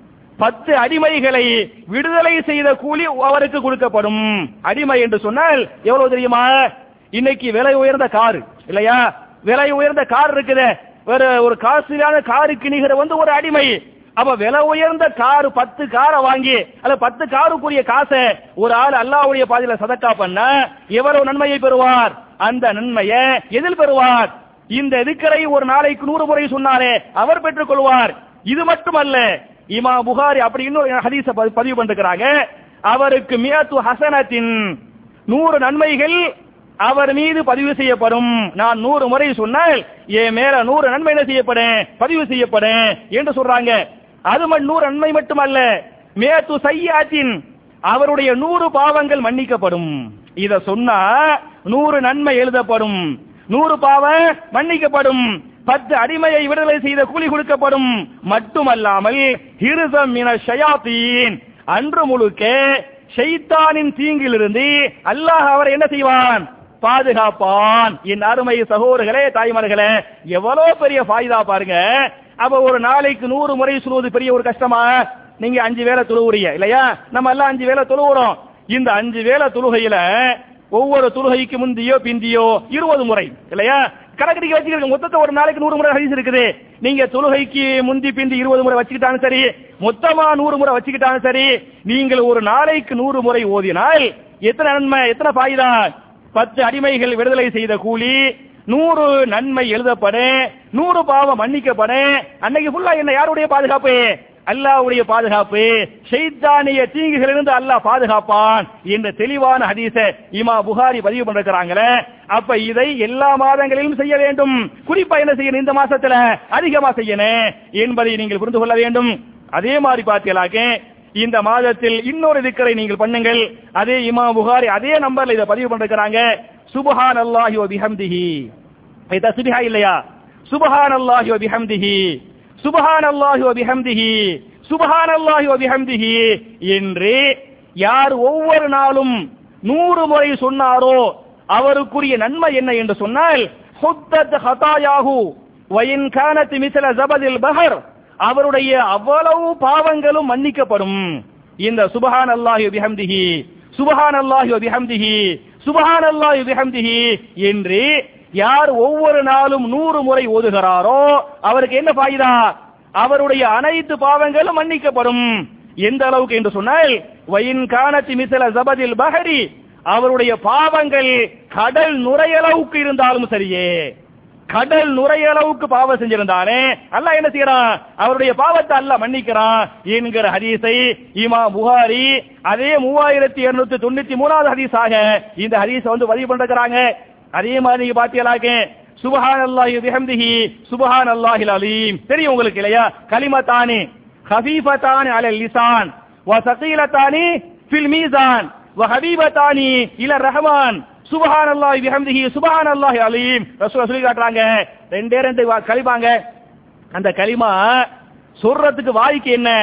பத்து அடிமைகளை விடுதலை செய்த கூலி அவருக்கு கொடுக்கப்படும் அடிமை என்று சொன்னால் எவ்வளவு தெரியுமா இன்னைக்கு விலை உயர்ந்த கார் இல்லையா விலை உயர்ந்த கார் இருக்குது ஒரு ஒரு காசுலான காருக்கு நிகர வந்து ஒரு அடிமை அப்ப விலை உயர்ந்த கார் பத்து காரை வாங்கி அல்ல பத்து காருக்குரிய காசை ஒரு ஆள் அல்லாவுடைய பாதையில சதக்கா பண்ண எவ்வளவு நன்மையை பெறுவார் அந்த நன்மையை எதில் பெறுவார் இந்த திக்கரை ஒரு நாளைக்கு நூறு முறை சொன்னாரே அவர் பெற்றுக் கொள்வார் இது மட்டுமல்ல இமா புகாரி அப்படி இன்னொரு ஹதீஸ பதி- பதிவு பண்ணிருக்கிறாங்க அவருக்கு மியத்து ஹசனத்தின் நூறு நன்மைகள் அவர் மீது பதிவு செய்யப்படும் நான் நூறு முறை சொன்னால் என் மேல நூறு நன்மை என்ன செய்யப்படும் பதிவு செய்யப்படும் என்று சொல்றாங்க அது மட் நூறு நன்மை மட்டுமல்ல மேத்து சையாத்தின் அவருடைய நூறு பாவங்கள் மன்னிக்கப்படும் இத சொன்னா நூறு நன்மை எழுதப்படும் நூறு பாவம் மன்னிக்கப்படும் பத்து அடிமையை விடுதலை செய்த கூலி கொடுக்கப்படும் மட்டுமல்லாமல் ஹிருதம் மின ஷயாத்தீன் அன்று முழுக்க ஷைத்தானின் தீங்கிலிருந்து அல்லாஹ் அவரை என்ன செய்வான் பாதுகாப்பான் என் அருமை சகோதரர்களே தாய்மார்களே எவ்வளவு பெரிய ஃபாய்தா பாருங்க அப்ப ஒரு நாளைக்கு நூறு முறை சொல்வது பெரிய ஒரு கஷ்டமா நீங்க அஞ்சு வேளை தொழுவுறீங்க இல்லையா நம்ம எல்லாம் அஞ்சு வேளை தொழுவுறோம் இந்த அஞ்சு வேளை தொழுகையில ஒவ்வொரு தொழுகைக்கு முந்தியோ பிந்தியோ இருபது முறை இல்லையா கணக்கடிக்க வச்சுக்கிறீங்க மொத்தத்தை ஒரு நாளைக்கு நூறு முறை ஹதீஸ் இருக்குது நீங்க தொழுகைக்கு முந்தி பிந்தி இருபது முறை வச்சுக்கிட்டாலும் சரி மொத்தமா நூறு முறை வச்சுக்கிட்டாலும் சரி நீங்கள் ஒரு நாளைக்கு நூறு முறை ஓதினால் எத்தனை நன்மை எத்தனை பாயுதா பத்து அடிமைகள் விடுதலை செய்த கூலி நூறு நன்மை எழுதப்படும் நூறு பாவம் மன்னிக்கப்படும் அன்னைக்கு ஃபுல்லா என்ன யாருடைய பாதுகாப்பு அல்லாஹ்வுடைய பாதுகாப்பு ஷைத்தானிய தீங்குகளிலிருந்து அல்லாஹ் பாதுகாப்பான் என்ற தெளிவான ஹதீஸ இமா புகாரி பதிவு பண்ணிருக்கிறாங்களே அப்ப இதை எல்லா மாதங்களிலும் செய்ய வேண்டும் குறிப்பா என்ன செய்யணும் இந்த மாசத்துல அதிகமா செய்யணும் என்பதை நீங்கள் புரிந்து கொள்ள வேண்டும் அதே மாதிரி பார்த்தீங்களாக்க இந்த மாதத்தில் இன்னொரு திக்கரை நீங்கள் பண்ணுங்கள் அதே இமா புகாரி அதே நம்பர்ல இதை பதிவு பண்ணிருக்கிறாங்க சுபஹானல்லாஹி வ பிஹம்திஹி இது தஸ்பீஹா இல்லையா சுபஹானல்லாஹி வ பிஹம்திஹி சுபஹானல்லாஹி வ பிஹம்திஹி சுபஹானல்லாஹி வ பிஹம்திஹி என்று யார் ஒவ்வொரு நாளும் நூறு முறை சொன்னாரோ அவருக்குரிய நன்மை என்ன என்று சொன்னால் ஹுத்தத் ஹதாயாஹு வயின் கானத் மிஸ்ல ஜபதில் பஹர் அவருடைய அவ்வளவு பாவங்களும் மன்னிக்கப்படும் இந்த சுபஹான் அல்லாஹி பிஹம்திஹி சுபஹான் அல்லாஹி பிஹம்திஹி சுபஹான் அல்லாஹி பிஹம்திஹி என்று யார் ஒவ்வொரு நாளும் நூறு முறை ஓதுகிறாரோ அவருக்கு என்ன பாயுதா அவருடைய அனைத்து பாவங்களும் மன்னிக்கப்படும் எந்த அளவுக்கு என்று சொன்னால் வயின் கானத்தி மிசல ஜபதில் பஹரி அவருடைய பாவங்கள் கடல் நுரையளவுக்கு இருந்தாலும் சரியே கடல் நுரையளவுக்கு பாவம் செஞ்சிருந்தானே அல்லாஹ் என்ன செய்யறான் அவருடைய பாவத்தை அல்லாஹ் மன்னிக்கிறான் என்கிற ஹதீஸை இமா புகாரி அதே மூவாயிரத்தி இருநூத்தி தொண்ணூத்தி மூணாவது ஹதீஸாக இந்த ஹதீஸை வந்து பதிவு பண்ணிருக்கிறாங்க அதே மாதிரி நீங்க பாத்தீங்களாக்க சுபஹான் அல்லாஹி பிஹம்திஹி சுபஹான் அல்லாஹில் அலீம் தெரியும் உங்களுக்கு இல்லையா கலிமத்தானி خفيفتان على اللسان وثقيلتان في الميزان وحبيبتان الى الرحمن சுபஹான் அல்லாஹ் பிஹம்திஹி சுபஹான் அல்லாஹ் அலீம் ரசூல் சொல்லி காட்டுறாங்க ரெண்டே ரெண்டு வா- கலிமாங்க அந்த கலிமா சொல்றதுக்கு வாய்க்கு என்ன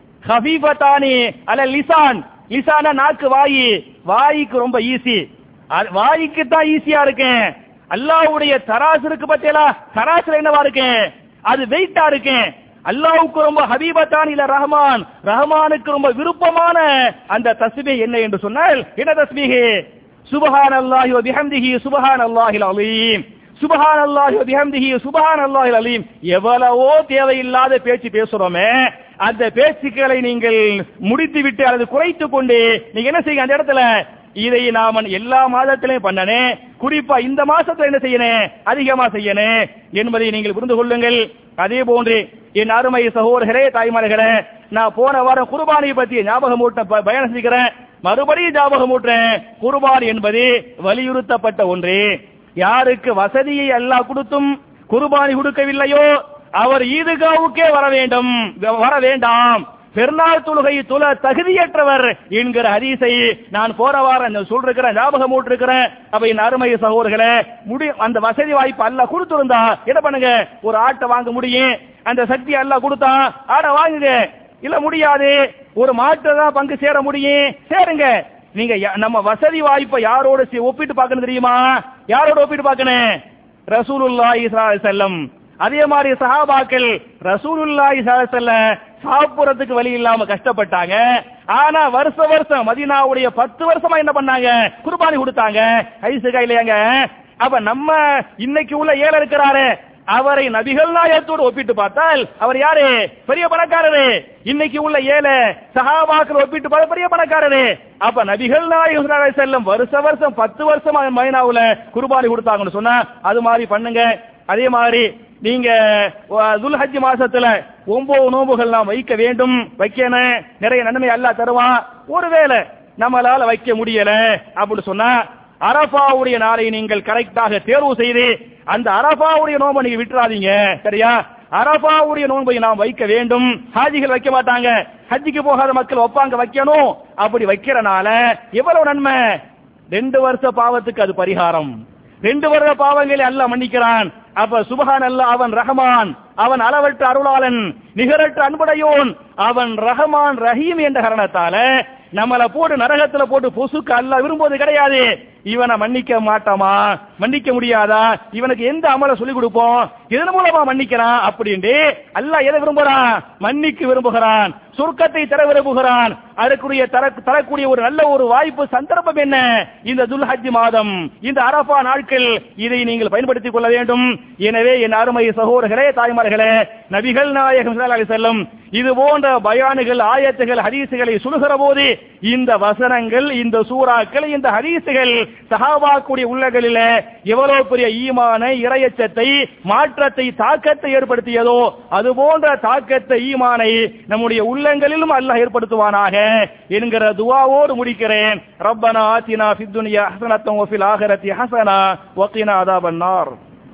ஹபீபத்தானி அல லிசான் லிசானா நாக்கு வாயி வாய்க்கு ரொம்ப ஈஸி வாய்க்கு தான் ஈஸியா இருக்கேன் அல்லாஹ்வுடைய தராசு இருக்கு பத்தியலா தராசுல என்னவா இருக்கேன் அது வெயிட்டா இருக்கேன் அல்லாஹ்வுக்கு ரொம்ப ஹபீபத்தான் இல்ல ரஹ்மான் ரஹ்மானுக்கு ரொம்ப விருப்பமான அந்த தஸ்பீஹ் என்ன என்று சொன்னால் என்ன தஸ்பீஹ் சுபஹான் அல்லாஹி வ பிஹம்திஹி சுபஹான் அல்லாஹில் அலீம் சுபஹான் அல்லாஹி வ பிஹம்திஹி சுபஹான் அல்லாஹில் அலீம் எவ்வளவோ தேவையில்லாத பேச்சு பேசுறோமே அந்த பேச்சுக்களை நீங்கள் முடித்து விட்டு அல்லது குறைத்து கொண்டு நீங்க என்ன செய்யுங்க அந்த இடத்துல இதை நாம எல்லா மாதத்திலையும் பண்ணனே குறிப்பா இந்த மாசத்துல என்ன செய்யணும் அதிகமா செய்யணும் என்பதை நீங்கள் புரிந்து கொள்ளுங்கள் அதே போன்று என் அருமை சகோதரர்களே தாய்மார்களே நான் போன வாரம் குர்பானியை பத்தி ஞாபகம் ஊட்ட ப- பயணம் செஞ்சுக்கிறேன் மறுபடியும் ஞாபகம் ஊட்டுறேன் குர்பான் என்பது வலியுறுத்தப்பட்ட ஒன்று யாருக்கு வசதியை அல்லாஹ் கொடுத்தும் குர்பானி கொடுக்கவில்லையோ அவர் ஈதுகாவுக்கே வர வேண்டும் வர வேண்டாம் பெருநாள் தொழுகை துல தகுதியற்றவர் என்கிற ஹதீஸை நான் போற வாரம் சொல்றேன் ஞாபகம் இருக்கிறேன் அப்ப என் அருமை சகோதரர்களே முடி அந்த வசதி வாய்ப்பு அல்ல கொடுத்திருந்தா என்ன பண்ணுங்க ஒரு ஆட்டை வாங்க முடியும் அந்த சக்தி அல்ல கொடுத்தா ஆடை வாங்குங்க இல்ல முடியாது ஒரு மாட்டை தான் பங்கு சேர முடியும் சேருங்க நீங்க யா- நம்ம வசதி வாய்ப்பை யாரோட சி- ஒப்பிட்டு பார்க்கணும் தெரியுமா யாரோட ஒப்பிட்டு பார்க்கணும் ரசூலுல்லாஹி ஸல்லல்லாஹு அலைஹி வஸல்லம் அதே மாதிரி சஹாபாக்கள் ரசூலுல்லாஹி ஸல்லல்லாஹு அலைஹி வஸல்லம் சாப்பிடுறதுக்கு வழி இல்லாம கஷ்டப்பட்டாங்க ஆனா வருஷ வருஷம் மதீனாவுடைய பத்து வருஷமா என்ன பண்ணாங்க குர்பானி கொடுத்தாங்க ஐசுகா இல்லையாங்க அப்ப நம்ம இன்னைக்கு உள்ள ஏழை இருக்கிறாரு அவரை நபிகள் நாயகத்தோடு ஒப்பிட்டு பார்த்தால் அவர் யாரு பெரிய பணக்காரரு இன்னைக்கு உள்ள ஏழை சஹாபாக்கள் ஒப்பிட்டு பார்த்தா பெரிய பணக்காரரு அப்ப நபிகள் நாயகம் ஸல்லல்லாஹு அலைஹி வஸல்லம் வருஷ வருஷம் பத்து வருஷமா மதீனாவுல குர்பானி கொடுத்தாங்கன்னு சொன்னா அது மாதிரி பண்ணுங்க அதே மாதிரி நீங்க அஹ், துல்ஹஜ் மாசத்துல ஒன்பது நோம்புகள் நாம் வைக்க வேண்டும் வைக்கணும் நிறைய நன்மை அல்லாஹ் தருவான் ஒருவேளை நம்மளால வைக்க முடியல அப்படின்னு சொன்னா அரபாவுடைய நாளை நீங்கள் கரெக்டாக தேர்வு செய்து அந்த அரபாவுடைய நோன்பை நீங்க விட்டுறாதீங்க சரியா அரபாவுடைய நோன்பை நாம் வைக்க வேண்டும் ஹாஜிகள் வைக்க மாட்டாங்க ஹஜ்ஜிக்கு போகாத மக்கள் வைப்பாங்க வைக்கணும் அப்படி வைக்கிறனால எவ்வளவு நன்மை ரெண்டு வருஷ பாவத்துக்கு அது பரிகாரம் ரெண்டு வருட பாவங்களை அல்லாஹ் மன்னிக்கிறான் அப்ப சுபஹான் அல்லாஹ் அவன் ரஹமான் அவன் அளவற்ற அருளாளன் நிகரற்ற அன்புடையோன் அவன் ரஹமான் ரஹீம் என்ற காரணத்தால நம்மள போட்டு நரகத்துல போட்டு பொசுக்கு அல்லாஹ் விரும்புவது கிடையாது இவனை மன்னிக்க மாட்டாமா மன்னிக்க முடியாதா இவனுக்கு எந்த அமலை சொல்லி கொடுப்போம் இதன் மூலமா மன்னிக்கிறான் அப்படின்ட்டு அல்லாஹ் எதை விரும்புறான் மன்னிக்க விரும்புகிறான் சொர்க்கத்தை தர விரும்புகிறான் அதற்குரிய தர தரக்கூடிய ஒரு நல்ல ஒரு வாய்ப்பு சந்தர்ப்பம் என்ன இந்த துல்ஹஜ் மாதம் இந்த அரபா நாட்கள் இதை நீங்கள் பயன்படுத்திக் கொள்ள வேண்டும் எனவே என் அருமை சகோதரர்களே தாய்மார்களே நபிகள் நாயகம் ஸல்லல்லாஹு அலைஹி வஸல்லம் இது போன்ற பயானுகள் ஆயத்துகள் ஹதீசுகளை சொல்லுகிற போது இந்த வசனங்கள் இந்த சூறாக்கள் இந்த ஹதீசுகள் சஹாபாக்குடைய உள்ளங்களில எவ்வளவு பெரிய ஈமான இரையச்சத்தை மாற்றத்தை தாக்கத்தை ஏற்படுத்தியதோ அது போன்ற தாக்கத்தை ஈமானை நம்முடைய உள்ளங்களிலும் அல்லாஹ் ஏற்படுத்துவானாக என்கிற துவாவோடு முடிக்கிறேன் ரப்பனா ஆத்தினா ஃபித் துன்யா ஹஸனத்தன் வஃபில் ஆகிரத்தி ஹஸனா வகினா அதாபன் நார்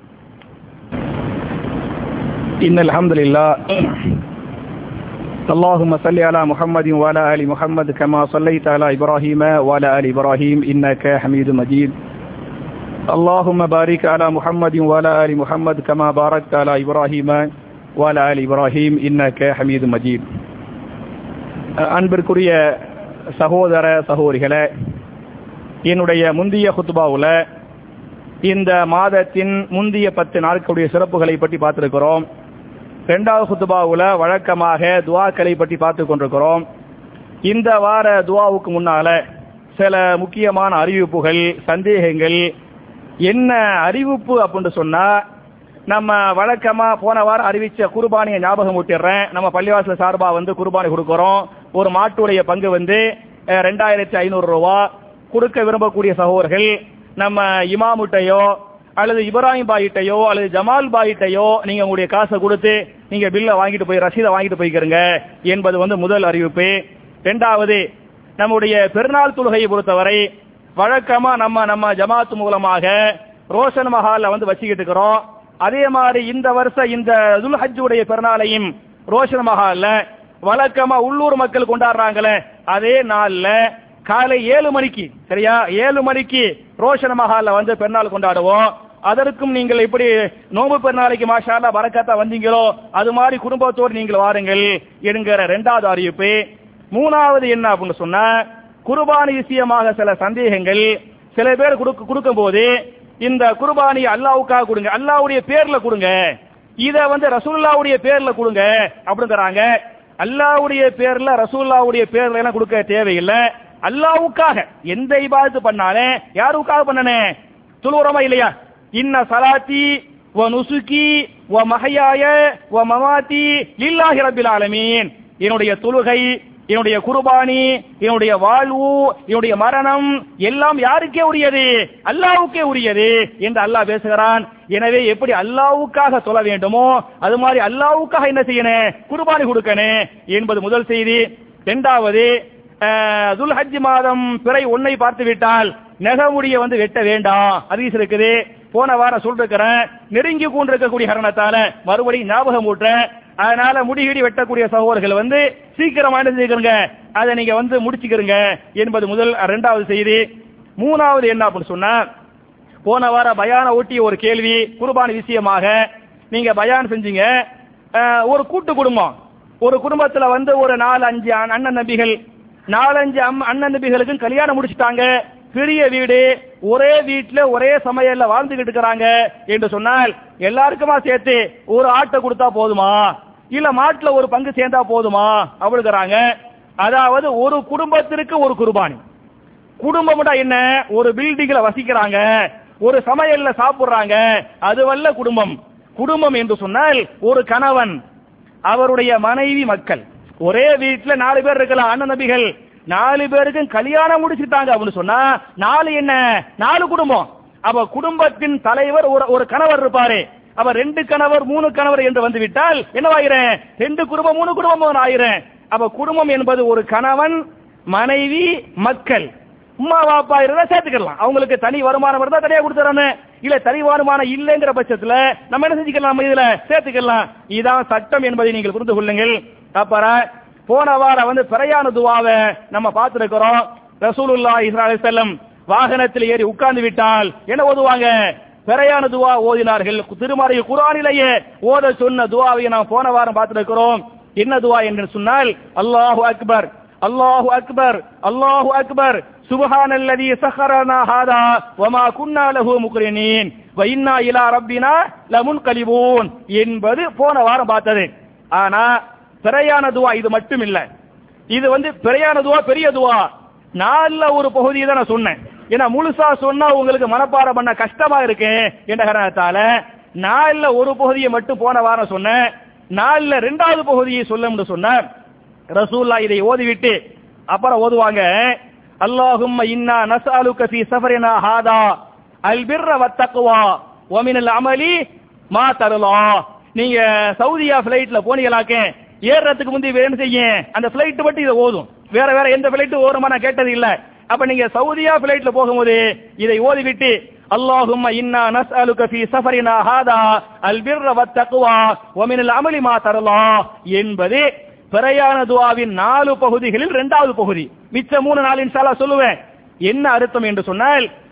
إن الحمد لله اللهم صل على محمد وعلى آل محمد كما صليت على إبراهيم وعلى آل إبراهيم إنك حميد مجيد اللهم بارك على محمد وعلى آل محمد كما باركت على إبراهيم وعلى آل إبراهيم إنك حميد مجيد அன்பிற்குரிய சகோதர சகோதரிகளே என்னுடைய முந்திய குத்துபாவில் இந்த மாதத்தின் முந்திய பத்து நாட்களுடைய சிறப்புகளை பற்றி பார்த்திருக்கிறோம் இரண்டாவது குத்துபாவில் வழக்கமாக துவாக்களை பற்றி பார்த்து கொண்டிருக்கிறோம் இந்த வார துவாவுக்கு முன்னால சில முக்கியமான அறிவிப்புகள் சந்தேகங்கள் என்ன அறிவிப்பு அப்படின்னு சொன்னா நம்ம வழக்கமா போன வாரம் அறிவிச்ச குர்பானியை ஞாபகம் ஊட்டிடுறேன் நம்ம பள்ளிவாசல சார்பா வந்து குர்பானி கொடுக்கிறோம் ஒரு மாட்டுடைய பங்கு வந்து ரெண்டாயிரத்தி ஐநூறு ரூபா கொடுக்க விரும்பக்கூடிய சகோதரர்கள் நம்ம இமாமுட்டையோ அல்லது இப்ராஹிம் பாயிட்டையோ அல்லது ஜமால் பாயிட்டையோ நீங்க உங்களுடைய காசை கொடுத்து நீங்க பில்லை வாங்கிட்டு போய் ரசீதை வாங்கிட்டு போய்க்கிறங்க என்பது வந்து முதல் அறிவிப்பு இரண்டாவது நம்முடைய பெருநாள் தொழுகையை பொறுத்தவரை வழக்கமா நம்ம நம்ம ஜமாத் மூலமாக ரோஷன் மஹால்ல வந்து வச்சுக்கிட்டு இருக்கிறோம் அதே மாதிரி இந்த வருஷம் இந்த துல்ஹஜ்ஜுடைய பெருநாளையும் ரோஷன் மஹால்ல வழக்கமா உள்ளூர் மக்கள் கொண்டாடுறாங்களே அதே நாள்ல காலை ஏழு மணிக்கு சரியா ஏழு மணிக்கு ரோஷன் மஹால்ல வந்து பெருநாள் கொண்டாடுவோம் அதற்கும் நீங்கள் இப்படி நோம்பு பெருநாளைக்கு மாஷாலா வரக்கத்தா வந்தீங்களோ அது மாதிரி குடும்பத்தோடு நீங்கள் வாருங்கள் என்கிற இரண்டாவது அறிவிப்பு மூணாவது என்ன அப்படின்னு சொன்னா குர்பானி விஷயமாக சில சந்தேகங்கள் சில பேர் கொடுக்கும் போது இந்த குர்பானி அல்லாவுக்காக கொடுங்க அல்லாவுடைய பேர்ல கொடுங்க இத வந்து ரசூல்லாவுடைய பேர்ல கொடுங்க அப்படிங்கிறாங்க அல்லாவுடைய பேர்ல ரசூல்லாவுடைய பேர்ல எல்லாம் கொடுக்க தேவையில்லை அல்லாவுக்காக எந்த இபாதத்து பண்ணாலே யாருக்காக பண்ணனே துளுரமா இல்லையா இன்ன சலாத்தி வ நுசுகி வ மஹயாய வ மமாத்தி லில்லாஹி ரப்பில் ஆலமீன் என்னுடைய தொழுகை என்னுடைய குர்பானி என்னுடைய வாழ்வு என்னுடைய மரணம் எல்லாம் யாருக்கே உரியது அல்லாவுக்கே உரியது என்று அல்லாஹ் பேசுகிறான் எனவே எப்படி அல்லாவுக்காக சொல்ல வேண்டுமோ அது மாதிரி அல்லாவுக்காக என்ன செய்யணும் குர்பானி கொடுக்கணும் என்பது முதல் செய்தி இரண்டாவது துல்ஹஜ் மாதம் பிறை ஒன்னை பார்த்து விட்டால் நெகமுடிய வந்து வெட்ட வேண்டாம் அதிக இருக்குது போன வாரம் சொல்லிருக்கிறேன் நெருங்கி கொண்டிருக்கக்கூடிய காரணத்தால மறுபடியும் ஞாபகம் ஊட்டுறேன் அதனால முடிகிடி வெட்டக்கூடிய சகோதரர்கள் வந்து சீக்கிரமா என்ன செய்யுங்க அதை நீங்க வந்து முடிச்சுக்கிறங்க என்பது முதல் இரண்டாவது செய்தி மூணாவது என்ன அப்படின்னு சொன்னா போன வார பயான ஒட்டிய ஒரு கேள்வி குர்பானி விஷயமாக நீங்க பயான் செஞ்சீங்க ஒரு கூட்டு குடும்பம் ஒரு குடும்பத்துல வந்து ஒரு நாலு அஞ்சு அண்ணன் நம்பிகள் நாலஞ்சு அண்ணன் நம்பிகளுக்கும் கல்யாணம் முடிச்சுட்டாங்க பெரிய வீடு ஒரே வீட்டுல ஒரே சமையல்ல வாழ்ந்துகிட்டு இருக்கிறாங்க என்று சொன்னால் எல்லாருக்குமா சேர்த்து ஒரு ஆட்டை கொடுத்தா போதுமா இல்ல மாட்டுல ஒரு பங்கு சேர்ந்தா போதுமா அப்படிங்கிறாங்க அதாவது ஒரு குடும்பத்திற்கு ஒரு குர்பானி குடும்பம் என்ன ஒரு பில்டிங்ல வசிக்கிறாங்க ஒரு சமையல்ல சாப்பிடுறாங்க அதுவல்ல குடும்பம் குடும்பம் என்று சொன்னால் ஒரு கணவன் அவருடைய மனைவி மக்கள் ஒரே வீட்டுல நாலு பேர் இருக்கலாம் அண்ணன் நபிகள் நாலு பேருக்கும் கல்யாணம் முடிச்சுட்டாங்க அப்படின்னு சொன்னா நாலு என்ன நாலு குடும்பம் அப்ப குடும்பத்தின் தலைவர் ஒரு ஒரு கணவர் இருப்பாரு அப்ப ரெண்டு கணவர் மூணு கணவர் என்று வந்து விட்டால் என்னவாயிரேன் ரெண்டு குடும்பம் மூணு குடும்பம் ஆயிரேன் அப்ப குடும்பம் என்பது ஒரு கணவன் மனைவி மக்கள் உமா பாப்பா இருந்தா சேர்த்துக்கலாம் அவங்களுக்கு தனி வருமானம் இருந்தா தனியா கொடுத்துறேன்னு இல்ல தனி வருமானம் இல்லைங்கிற பட்சத்துல நம்ம என்ன செஞ்சுக்கலாம் நம்ம இதுல சேர்த்துக்கலாம் இதான் சட்டம் என்பதை நீங்கள் புரிந்து கொள்ளுங்கள் அப்புறம் போன வாரம் வந்து பிரயாண துவாவை நம்ம பார்த்திருக்கிறோம் ரசூலுல்லா இஸ்ரா செல்லம் வாகனத்தில் ஏறி உட்கார்ந்து விட்டால் என்ன ஓதுவாங்க பிரயாண துவா ஓதினார்கள் திருமறை குரானிலேயே ஓத சொன்ன துவாவை நாம் போன வாரம் பார்த்திருக்கிறோம் என்ன துவா என்று சொன்னால் அல்லாஹு அக்பர் அல்லாஹு அக்பர் அல்லாஹு அக்பர் சுபஹான் அல்லதி சஹரனா ஹாதா வமா குன்னா லஹு முக்ரினீன் வ இன்னா இலா ரப்பினா லமுன்கலிபூன் என்பது போன வாரம் பார்த்தது ஆனா பிரயாண துவா இது மட்டும் இல்ல இது வந்து பிரயாண துவா பெரிய துவா நாலுல ஒரு பகுதியை தான் நான் சொன்னேன் ஏன்னா முழுசா சொன்னா உங்களுக்கு மனப்பாடம் பண்ண கஷ்டமா இருக்கு என்ற காரணத்தால நாலுல ஒரு பகுதியை மட்டும் போன வாரம் சொன்னேன் நாலுல ரெண்டாவது பகுதியை சொல்ல சொன்ன ரசூல்லா இதை ஓதிவிட்டு அப்புறம் ஓதுவாங்க அல்லாஹும்ம இன்னா நஸ்அலுக ஃபீ சஃபரினா ஹாதா அல் பிர்ர வத்தக்வா வ மினல் அமலி மா தரலா நீங்க சவுதியா ஃபிளைட்ல போனீங்களாக்க ஏறதுக்கு முந்தி வேணும் செய்ய அந்த ஃபிளைட் மட்டும் இதை ஓதும் வேற வேற எந்த ஃபிளைட் ஓருமா நான் கேட்டது இல்ல அப்ப நீங்க சவுதியா ஃபிளைட்ல போகும்போது இதை ஓதிவிட்டு اللهم إنا نسألك في سفرنا هذا البر والتقوى ومن العمل ما ترضى என்பது பிரயாண துவாவின் நாலு பகுதிகளில் இரண்டாவது பகுதி மிச்ச மூணு நாள் இன்ஷால்லா சொல்லுவேன் என்ன அர்த்தம் என்று சொன்னால்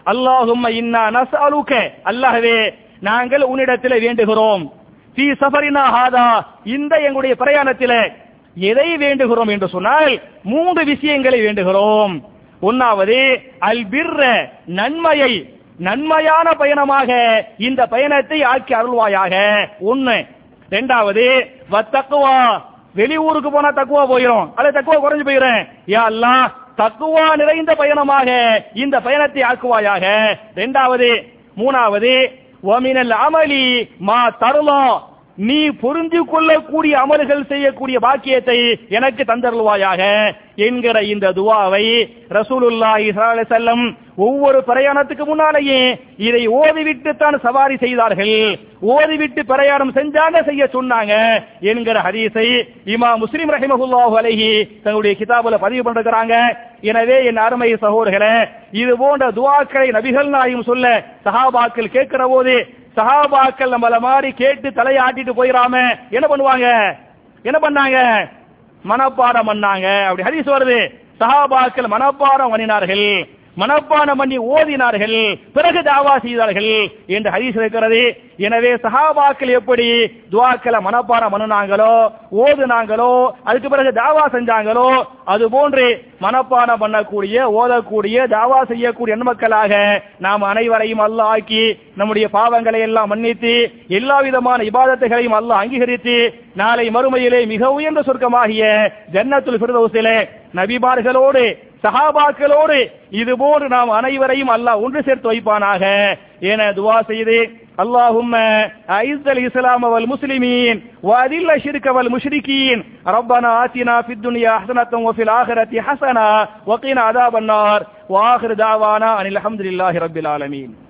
அல்லாஹும்ம இன்னா நஸ்அலுக அல்லாஹ்வே நாங்கள் உன்னிடத்தில் வேண்டுகிறோம் ஃபீ சஃபரினா ஹாதா இந்த எங்களுடைய பிரயாணத்திலே எதை வேண்டுகிறோம் என்று சொன்னால் மூன்று விஷயங்களை வேண்டுகிறோம் ஒன்னாவது அல் பிர்ர நன்மையை நன்மையான பயணமாக இந்த பயணத்தை ஆக்கி அருள்வாயாக ஒண்ணு ரெண்டாவது வத்தக்குவா வெளியூருக்கு போனா தக்குவா போயிடும் அல்ல தக்குவா குறைஞ்சு போயிடும் யா அல்லாஹ் தக்குவா நிறைந்த பயணமாக இந்த பயணத்தை ஆக்குவாயாக ரெண்டாவது மூணாவது ஒமினல் அமலி மா தருளம் நீ புரிந்து கொள்ளக்கூடிய அமல்கள் செய்யக்கூடிய பாக்கியத்தை எனக்கு தந்தருள்வாயாக என்கிற இந்த துவாவை ரசூலுல்லாஹி ஸல்லல்லாஹு அலைஹி வஸல்லம் ஒவ்வொரு பிரயாணத்துக்கு முன்னாலேயே இதை ஓதிவிட்டு தான் சவாரி செய்தார்கள் ஓதிவிட்டு பிரயாணம் செஞ்சாங்க செய்ய சொன்னாங்க என்கிற ஹதீஸை இமா முஸ்லிம் ரஹிமஹுல்லாஹு அலைஹி தங்களுடைய கிதாபுல பதிவு பண்ணிருக்கிறாங்க எனவே என் அருமை சகோதரர்களே இது போன்ற துவாக்களை நபிகள் நாயும் சொல்ல சஹாபாக்கள் கேட்கிற போது சஹாபாக்கள் நம்மள மாதிரி கேட்டு தலையாட்டிட்டு போயிடாம என்ன பண்ணுவாங்க என்ன பண்ணாங்க மனப்பாடம் பண்ணாங்க அப்படி ஹதீஸ் வருது சஹாபாக்கள் மனப்பாடம் பண்ணினார்கள் மனப்பாடம் பண்ணி ஓதினார்கள் பிறகு தாவா செய்தார்கள் என்று ஹதீஸ் இருக்கிறது எனவே சஹாபாக்கள் எப்படி துவாக்களை மனப்பாடம் பண்ணினாங்களோ ஓதுனாங்களோ அதுக்கு பிறகு தாவா செஞ்சாங்களோ அது போன்று மனப்பாடம் பண்ணக்கூடிய ஓதக்கூடிய தாவா செய்யக்கூடிய நன்மக்களாக நாம் அனைவரையும் அல்லாஹ் ஆக்கி நம்முடைய பாவங்களை எல்லாம் மன்னித்து எல்லா விதமான இபாதத்துகளையும் அல்லாஹ் அங்கீகரித்து நாளை மறுமையிலே மிக உயர்ந்த சொர்க்கமாகிய ஜன்னத்துல் ஃபிர்தௌஸிலே நபிமார்களோடு சஹாபாக்களோடு இது போன்று நாம் அனைவரையும் அல்லாஹ் ஒன்று சேர்த்து வைப்பானாக என துவா செய்து اللهم أعز الإسلام والمسلمين وأذل الشرك والمشركين ربنا آتنا في الدنيا حسنة وفي الآخرة حسنة وقنا عذاب النار وآخر دعوانا أن الحمد لله رب العالمين